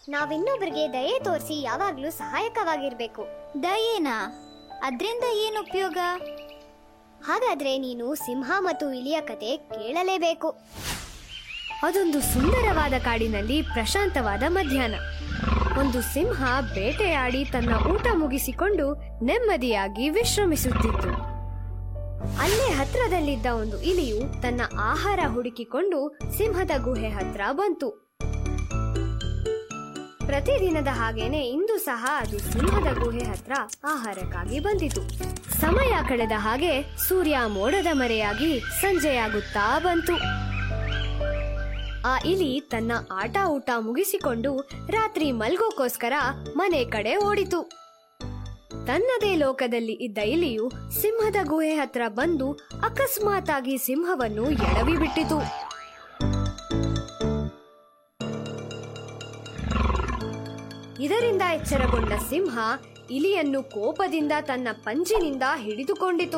ನಾವಿನ್ನೊಬ್ರಿಗೆ ದಯೆ ತೋರಿಸಿ ಯಾವಾಗ್ಲೂ ಸಹಾಯಕವಾಗಿರ್ಬೇಕು ದಯೇನಾ ಅದ್ರಿಂದ ಏನು ಉಪಯೋಗ ಹಾಗಾದ್ರೆ ನೀನು ಸಿಂಹ ಮತ್ತು ಇಲಿಯ ಕತೆ ಕೇಳಲೇಬೇಕು ಅದೊಂದು ಸುಂದರವಾದ ಕಾಡಿನಲ್ಲಿ ಪ್ರಶಾಂತವಾದ ಮಧ್ಯಾಹ್ನ ಒಂದು ಸಿಂಹ ಬೇಟೆಯಾಡಿ ತನ್ನ ಊಟ ಮುಗಿಸಿಕೊಂಡು ನೆಮ್ಮದಿಯಾಗಿ ವಿಶ್ರಮಿಸುತ್ತಿತ್ತು ಅಲ್ಲೇ ಹತ್ರದಲ್ಲಿದ್ದ ಒಂದು ಇಲಿಯು ತನ್ನ ಆಹಾರ ಹುಡುಕಿಕೊಂಡು ಸಿಂಹದ ಗುಹೆ ಹತ್ರ ಬಂತು ಪ್ರತಿದಿನದ ಹಾಗೇನೆ ಇಂದು ಸಹ ಅದು ಸಿಂಹದ ಗುಹೆ ಹತ್ರ ಆಹಾರಕ್ಕಾಗಿ ಬಂದಿತು ಸಮಯ ಕಳೆದ ಹಾಗೆ ಸೂರ್ಯ ಮೋಡದ ಮರೆಯಾಗಿ ಸಂಜೆಯಾಗುತ್ತಾ ಬಂತು ಆ ಇಲಿ ತನ್ನ ಆಟ ಊಟ ಮುಗಿಸಿಕೊಂಡು ರಾತ್ರಿ ಮಲ್ಗೋಕೋಸ್ಕರ ಮನೆ ಕಡೆ ಓಡಿತು ತನ್ನದೇ ಲೋಕದಲ್ಲಿ ಇದ್ದ ಇಲಿಯು ಸಿಂಹದ ಗುಹೆ ಹತ್ರ ಬಂದು ಅಕಸ್ಮಾತಾಗಿ ಸಿಂಹವನ್ನು ಎಡವಿ ಬಿಟ್ಟಿತು ಇದರಿಂದ ಎಚ್ಚರಗೊಂಡ ಸಿಂಹ ಇಲಿಯನ್ನು ಕೋಪದಿಂದ ತನ್ನ ಪಂಜಿನಿಂದ ಹಿಡಿದುಕೊಂಡಿತು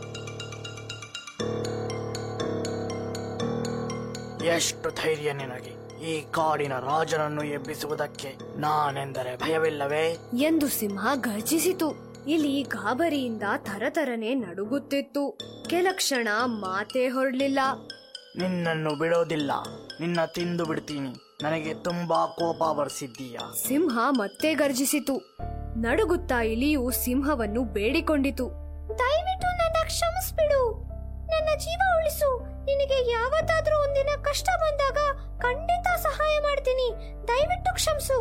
ಎಷ್ಟು ಧೈರ್ಯ ನಿನಗೆ ಈ ಕಾಡಿನ ರಾಜನನ್ನು ಎಬ್ಬಿಸುವುದಕ್ಕೆ ನಾನೆಂದರೆ ಭಯವಿಲ್ಲವೇ ಎಂದು ಸಿಂಹ ಗರ್ಜಿಸಿತು ಇಲಿ ಗಾಬರಿಯಿಂದ ತರತರನೆ ನಡುಗುತ್ತಿತ್ತು ಕೆಲ ಕ್ಷಣ ಮಾತೇ ಹೊರಡ್ಲಿಲ್ಲ ನಿನ್ನನ್ನು ಬಿಡೋದಿಲ್ಲ ನಿನ್ನ ತಿಂದು ಬಿಡ್ತೀನಿ ನನಗೆ ತುಂಬಾ ಕೋಪ ಬರ್ಸಿದ್ದೀಯ ಸಿಂಹ ಮತ್ತೆ ಗರ್ಜಿಸಿತು ನಡುಗುತ್ತಾ ಇಲಿಯು ಸಿಂಹವನ್ನು ಬೇಡಿಕೊಂಡಿತು ದಯವಿಟ್ಟು ನನ್ನ ಕ್ಷಮಿಸ್ಬಿಡು ನನ್ನ ಜೀವ ಉಳಿಸು ನಿನಗೆ ಯಾವತ್ತಾದ್ರೂ ಒಂದಿನ ಕಷ್ಟ ಬಂದಾಗ ಖಂಡಿತ ಸಹಾಯ ಮಾಡ್ತೀನಿ ದಯವಿಟ್ಟು ಕ್ಷಮಿಸು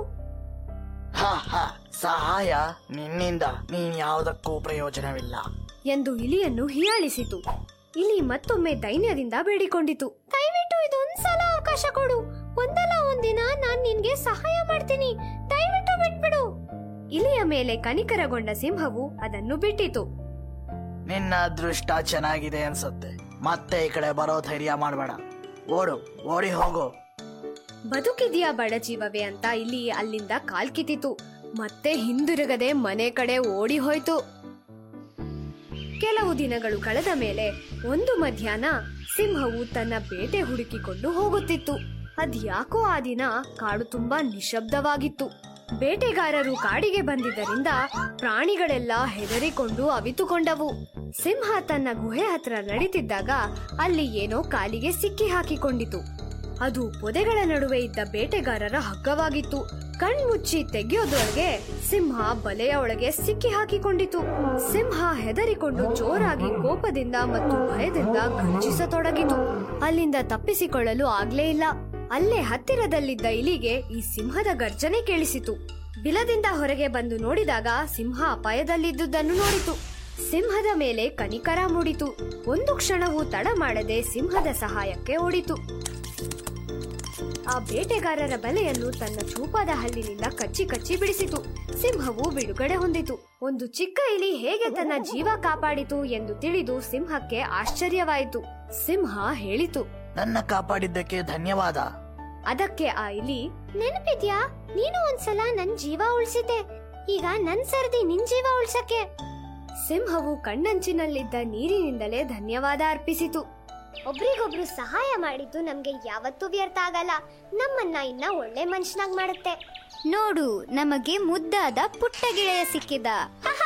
ಹ ಹ ಸಹಾಯ ನಿನ್ನಿಂದ ನೀನ್ ಯಾವುದಕ್ಕೂ ಪ್ರಯೋಜನವಿಲ್ಲ ಎಂದು ಇಲಿಯನ್ನು ಹೀಯಾಳಿಸಿತು ಇಲಿ ಮತ್ತೊಮ್ಮೆ ದೈನ್ಯದಿಂದ ಬೇಡಿಕೊಂಡಿತು ದಯವಿಟ್ಟು ಇದೊಂದ್ಸಲ ಅವಕಾಶ ಕೊಡು ಒಂದಲ್ಲ ಒಂದಿನ ನಾನ್ ನಿನ್ಗೆ ಸಹಾಯ ಮಾಡ್ತೀನಿ ದಯವಿಟ್ಟು ಬಿಟ್ಬಿಡು ಇಲಿಯ ಮೇಲೆ ಕನಿಕರಗೊಂಡ ಸಿಂಹವು ಅದನ್ನು ಬಿಟ್ಟಿತು ನಿನ್ನ ಅದೃಷ್ಟ ಚೆನ್ನಾಗಿದೆ ಅನ್ಸುತ್ತೆ ಮತ್ತೆ ಈ ಕಡೆ ಬರೋ ಧೈರ್ಯ ಮಾಡಬೇಡ ಓಡು ಓಡಿ ಹೋಗು ಬದುಕಿದೆಯಾ ಬಡ ಜೀವವೇ ಅಂತ ಇಲ್ಲಿ ಅಲ್ಲಿಂದ ಕಾಲ್ಕಿತ್ತಿತು ಮತ್ತೆ ಹಿಂದಿರುಗದೆ ಮನೆ ಕಡೆ ಓಡಿ ಹೋಯ್ತು ಕೆಲವು ದಿನಗಳು ಕಳೆದ ಮೇಲೆ ಒಂದು ಮಧ್ಯಾಹ್ನ ಸಿಂಹವು ತನ್ನ ಬೇಟೆ ಹುಡುಕಿಕೊಂಡು ಹೋಗುತ್ತಿತ್ತು ಅದ್ಯಾಕೋ ಆ ದಿನ ಕಾಡು ತುಂಬಾ ನಿಶಬ್ದವಾಗಿತ್ತು ಬೇಟೆಗಾರರು ಕಾಡಿಗೆ ಬಂದಿದ್ದರಿಂದ ಪ್ರಾಣಿಗಳೆಲ್ಲ ಹೆದರಿಕೊಂಡು ಅವಿತುಕೊಂಡವು ಸಿಂಹ ತನ್ನ ಗುಹೆ ಹತ್ರ ನಡೀತಿದ್ದಾಗ ಅಲ್ಲಿ ಏನೋ ಕಾಲಿಗೆ ಸಿಕ್ಕಿ ಹಾಕಿಕೊಂಡಿತು ಅದು ಪೊದೆಗಳ ನಡುವೆ ಇದ್ದ ಬೇಟೆಗಾರರ ಹಗ್ಗವಾಗಿತ್ತು ಕಣ್ಮುಚ್ಚಿ ತೆಗೆಯೋದ್ರೊಳಗೆ ಸಿಂಹ ಬಲೆಯ ಒಳಗೆ ಸಿಕ್ಕಿ ಹಾಕಿಕೊಂಡಿತು ಸಿಂಹ ಹೆದರಿಕೊಂಡು ಜೋರಾಗಿ ಕೋಪದಿಂದ ಮತ್ತು ಭಯದಿಂದ ಗರ್ಜಿಸತೊಡಗಿತು ಅಲ್ಲಿಂದ ತಪ್ಪಿಸಿಕೊಳ್ಳಲು ಆಗ್ಲೇ ಇಲ್ಲ ಅಲ್ಲೇ ಹತ್ತಿರದಲ್ಲಿದ್ದ ಇಲಿಗೆ ಈ ಸಿಂಹದ ಗರ್ಜನೆ ಕೇಳಿಸಿತು ಬಿಲದಿಂದ ಹೊರಗೆ ಬಂದು ನೋಡಿದಾಗ ಸಿಂಹ ಅಪಾಯದಲ್ಲಿದ್ದುದನ್ನು ನೋಡಿತು ಸಿಂಹದ ಮೇಲೆ ಕನಿಕರ ಮೂಡಿತು ಒಂದು ಕ್ಷಣವೂ ತಡ ಮಾಡದೆ ಸಿಂಹದ ಸಹಾಯಕ್ಕೆ ಓಡಿತು ಆ ಬೇಟೆಗಾರರ ಬಲೆಯನ್ನು ತನ್ನ ಚೂಪಾದ ಹಲ್ಲಿನಿಂದ ಕಚ್ಚಿ ಕಚ್ಚಿ ಬಿಡಿಸಿತು ಸಿಂಹವು ಬಿಡುಗಡೆ ಹೊಂದಿತು ಒಂದು ಚಿಕ್ಕ ಇಲಿ ಹೇಗೆ ತನ್ನ ಜೀವ ಕಾಪಾಡಿತು ಎಂದು ತಿಳಿದು ಸಿಂಹಕ್ಕೆ ಆಶ್ಚರ್ಯವಾಯಿತು ಸಿಂಹ ಹೇಳಿತು ನನ್ನ ಕಾಪಾಡಿದ್ದಕ್ಕೆ ಧನ್ಯವಾದ ಅದಕ್ಕೆ ಆ ಇಲಿ ನೆನಪಿದ್ಯಾ ನೀನು ಒಂದ್ಸಲ ನನ್ ಜೀವ ಉಳಿಸಿದ್ದೆ ಈಗ ನನ್ ಸರ್ದಿ ನಿನ್ ಜೀವ ಉಳ್ಸಕ್ಕೆ ಸಿಂಹವು ಕಣ್ಣಂಚಿನಲ್ಲಿದ್ದ ನೀರಿನಿಂದಲೇ ಧನ್ಯವಾದ ಅರ್ಪಿಸಿತು ಒಬ್ರಿಗೊಬ್ರು ಸಹಾಯ ಮಾಡಿದ್ದು ನಮ್ಗೆ ಯಾವತ್ತೂ ವ್ಯರ್ಥ ಆಗಲ್ಲ ನಮ್ಮನ್ನ ಇನ್ನ ಒಳ್ಳೆ ಮನುಷ್ಯನಾಗ್ ಮಾಡುತ್ತೆ ನೋಡು ನಮಗೆ ಮುದ್ದಾದ ಪುಟ್ಟ ಗೆಳೆಯ ಸಿಕ್ಕಿದ